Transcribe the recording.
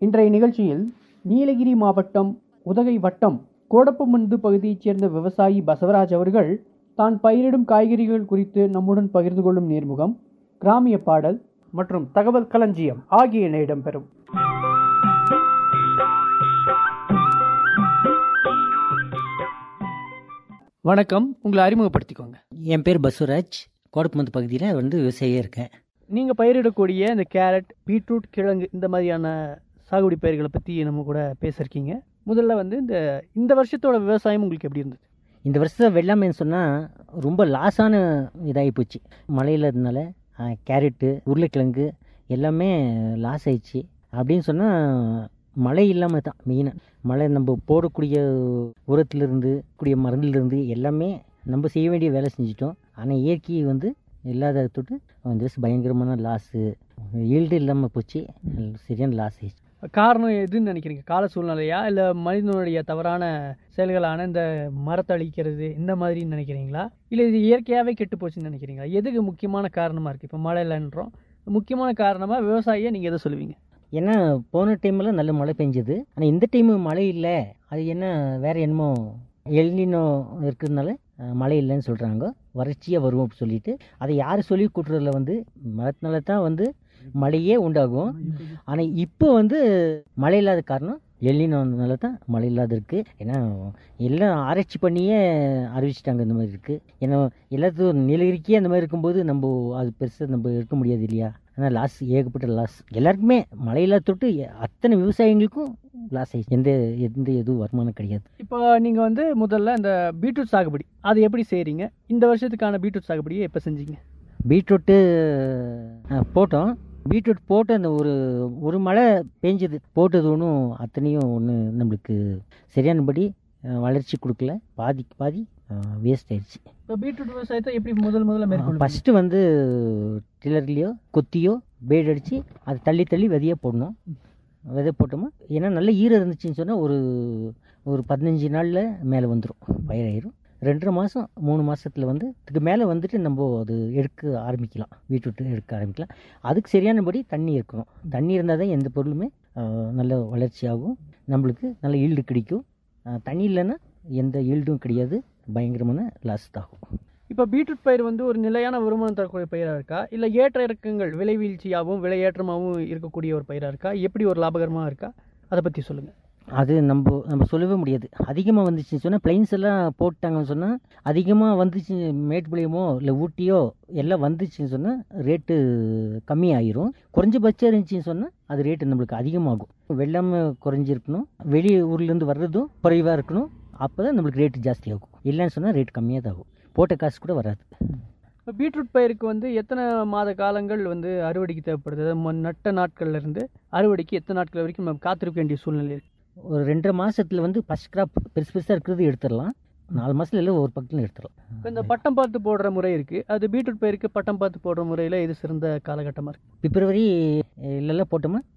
இன்றைய நிகழ்ச்சியில் நீலகிரி மாவட்டம் உதகை வட்டம் கோடப்பமந்து பகுதியைச் சேர்ந்த விவசாயி பசவராஜ் அவர்கள் தான் பயிரிடும் காய்கறிகள் குறித்து நம்முடன் பகிர்ந்து கொள்ளும் நேர்முகம் கிராமிய பாடல் மற்றும் தகவல் களஞ்சியம் ஆகியன இடம்பெறும் வணக்கம் உங்களை அறிமுகப்படுத்திக்கோங்க என் பேர் பசுராஜ் கோடப்பமந்து பகுதியில் வந்து விவசாயியாக இருக்கேன் நீங்கள் பயிரிடக்கூடிய இந்த கேரட் பீட்ரூட் கிழங்கு இந்த மாதிரியான சாகுபடி பயிர்களை பற்றி நம்ம கூட பேசியிருக்கீங்க முதல்ல வந்து இந்த இந்த வருஷத்தோட விவசாயம் உங்களுக்கு எப்படி இருந்தது இந்த வருஷம் வெள்ளாமைன்னு சொன்னால் ரொம்ப லாஸான இதாகி போச்சு மழை இல்லாததுனால அஹ், கேரட்டு உருளைக்கிழங்கு எல்லாமே லாஸ் ஆயிடுச்சு அப்படின்னு சொன்னால் மழை இல்லாமல் தான் மெயினாக மழை நம்ம போடக்கூடிய உரத்துலேருந்து கூடிய மருந்துலேருந்து எல்லாமே நம்ம செய்ய வேண்டிய வேலை செஞ்சிட்டோம் ஆனால் இயற்கை வந்து இல்லாத தொட்டு இந்த வருஷம் பயங்கரமான லாஸு ஈல்டு இல்லாமல் போச்சு சரியான லாஸ் ஆயிடுச்சு காரணம் எதுன்னு நினைக்கிறீங்க கால சூழ்நிலையா இல்லை மனிதனுடைய தவறான செயல்களான இந்த மரத்தை அழிக்கிறது இந்த மாதிரி நினைக்கிறீங்களா இல்லை இது இயற்கையாகவே கெட்டு போச்சுன்னு நினைக்கிறீங்களா எதுக்கு முக்கியமான காரணமாக இருக்குது இப்போ மழை இல்லைன்றோம் முக்கியமான காரணமாக விவசாயியை நீங்கள் எதை சொல்லுவீங்க ஏன்னா போன டைமில் நல்ல மழை பெஞ்சது ஆனால் இந்த டைமு மழை இல்லை அது என்ன வேற என்னமோ எல்னினோ இருக்கிறதுனால அஹ், மழை இல்லைன்னு சொல்கிறாங்க வறட்சியாக வரும் அப்படின்னு சொல்லிட்டு அதை யார் சொல்லி கூட்டுறதுல வந்து மரத்தினால தான் வந்து மழையே உண்டாகும் ஆனால் இப்போ வந்து மழை இல்லாத காரணம் எல்லினோனால தான் மழை இல்லாத இருக்குது ஏன்னா எல்லாம் ஆராய்ச்சி பண்ணியே அறிவிச்சிட்டாங்க இந்த மாதிரி இருக்குது ஏன்னா எல்லாத்துக்கும் நீலகிரிக்கே அந்த மாதிரி இருக்கும்போது நம்ம அது பெருசாக நம்ம இருக்க முடியாது இல்லையா ஆனால் லாஸ் ஏகப்பட்ட லாஸ் எல்லாருக்குமே மழையில்லா தொட்டு எ- அத்தனை விவசாயிகளுக்கும் லாஸ் ஆயிடுச்சு எந்த எந்த எதுவும் வருமானம் கிடையாது இப்போ நீங்கள் வந்து முதல்ல இந்த பீட்ரூட் சாகுபடி அது எப்படி செய்கிறீங்க இந்த வருஷத்துக்கான பீட்ரூட் சாகுபடியை எப்போ செஞ்சீங்க பீட்ரூட்டு அஹ், போட்டோம் பீட்ரூட் போட்டு அந்த ஒரு ஒரு மழை பெஞ்சது போட்டது ஒன்றும் அத்தனையும் ஒன்று நம்மளுக்கு சரியானபடி அஹ், வளர்ச்சி கொடுக்கல பாதிக்கு பாதி வேஸ்ட் ஆயிடுச்சு இப்போ பீட்ரூட் விவசாயத்தை எப்படி முதல் முதல்ல மேற்கொள்ள ஃபஸ்ட்டு வந்து டில்லர்லேயோ கொத்தியோ பேட் அடித்து அதை தள்ளி தள்ளி விதையாக போடணும் விதை போட்டோமா ஏன்னா நல்ல ஈரம் இருந்துச்சுன்னு சொன்னால் ஒரு ஒரு பதினஞ்சு நாளில் மேலே வந்துடும் பயிராயிரும் ரெண்டரை மாதம் மூணு மாதத்தில் வந்து இதுக்கு மேலே வந்துட்டு நம்ம அது எடுக்க ஆரம்பிக்கலாம் வீட்டு எடுக்க ஆரம்பிக்கலாம் அதுக்கு சரியானபடி தண்ணி இருக்கணும் தண்ணி இருந்தால் தான் எந்த பொருளுமே ஆஹ், நல்ல வளர்ச்சியாகும் நம்மளுக்கு நல்ல ஈல்டு கிடைக்கும் ஆஹ், தண்ணி இல்லைன்னா எந்த ஈல்டும் கிடையாது பயங்கரமான லாஸ் தான் ஆகும் இப்போ பீட்ரூட் பயிர் வந்து ஒரு நிலையான வருமானம் தரக்கூடிய பயிராக இருக்கா இல்லை ஏற்ற இறக்கங்கள் விலை வீழ்ச்சியாகவும் விலை ஏற்றமாகவும் இருக்கக்கூடிய ஒரு பயிராக இருக்கா எப்படி ஒரு லாபகரமாக இருக்கா அதை பற்றி சொல்லுங்கள் அது நம்ம நம்ம சொல்லவே முடியாது அதிகமாக வந்துச்சுன்னு சொன்னால் பிளைன்ஸ் எல்லாம் போட்டாங்கன்னு சொன்னால் அதிகமாக வந்துச்சு மேட்டுப்பாளையமோ இல்லை ஊட்டியோ எல்லாம் வந்துச்சுன்னு சொன்னால் ரேட்டு கம்மியாயிரும் குறைஞ்சபட்சம் இருந்துச்சுன்னு சொன்னால் அது ரேட்டு நம்மளுக்கு அதிகமாகும் வெள்ளாமை குறைஞ்சிருக்கணும் வெளி ஊர்லேருந்து வர்றதும் குறைவாக இருக்கணும் அப்போ தான் நம்மளுக்கு ரேட்டு ஜாஸ்தி ஆகும் இல்லைன்னு சொன்னால் ரேட் கம்மியாக தான் ஆகும் போட்ட காசு கூட வராது இப்போ பீட்ரூட் பயிருக்கு வந்து எத்தனை மாத காலங்கள் வந்து அறுவடைக்கு தேவைப்படுது அதாவது ம- நட்ட நாட்கள்ல இருந்து அறுவடைக்கு எத்தனை நாட்கள் வரைக்கும் நம்ம காத்திருக்க வேண்டிய சூழ்நிலை இருக்கு ஒரு ரெண்டரை மாசத்துல வந்து ஃபஸ்ட் கிராப் பெருசு பெருசாக இருக்கிறது எடுத்துடலாம் நாலு மாதத்துல எல்லாம் ஒரு பக்கத்தில் எடுத்துடலாம் இப்போ இந்த பட்டம் பார்த்து போடுற முறை இருக்குது அது பீட்ரூட் பயிருக்கு பட்டம் பார்த்து போடுற முறையில் இது சிறந்த காலகட்டமாக இருக்குது பிப்ரவரி இல்லைல்லாம் போட்டோமா